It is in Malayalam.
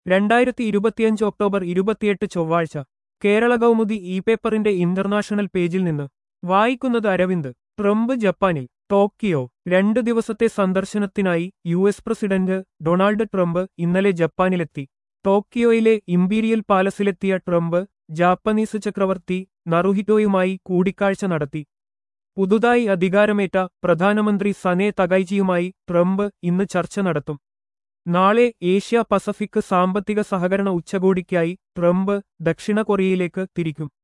രണ്ടായിരത്തി ഇരുപത്തിയഞ്ച് ഒക്ടോബർ ഇരുപത്തിയെട്ട് ചൊവ്വാഴ്ച കേരള കൗമുദി ഇ പേപ്പറിന്റെ ഇന്റർനാഷണൽ പേജിൽ നിന്ന് വായിക്കുന്നത് അരവിന്ദ് ട്രംപ് ജപ്പാനിൽ ടോക്കിയോ രണ്ടു ദിവസത്തെ സന്ദർശനത്തിനായി U S president Donald Trump ഇന്നലെ ജപ്പാനിലെത്തി ടോക്കിയോയിലെ ഇംപീരിയൽ പാലസിലെത്തിയ ട്രംപ് ജാപ്പനീസ് ചക്രവർത്തി നറുഹിറ്റോയുമായി കൂടിക്കാഴ്ച നടത്തി പുതുതായി അധികാരമേറ്റ പ്രധാനമന്ത്രി സനെ തകൈജിയുമായി ട്രംപ് ഇന്ന് ചർച്ച നടത്തും നാളെ ഏഷ്യ പസഫിക് സാമ്പത്തിക സഹകരണ ഉച്ചകോടിക്കായി ട്രംപ് ദക്ഷിണ കൊറിയയിലേക്ക് തിരിക്കും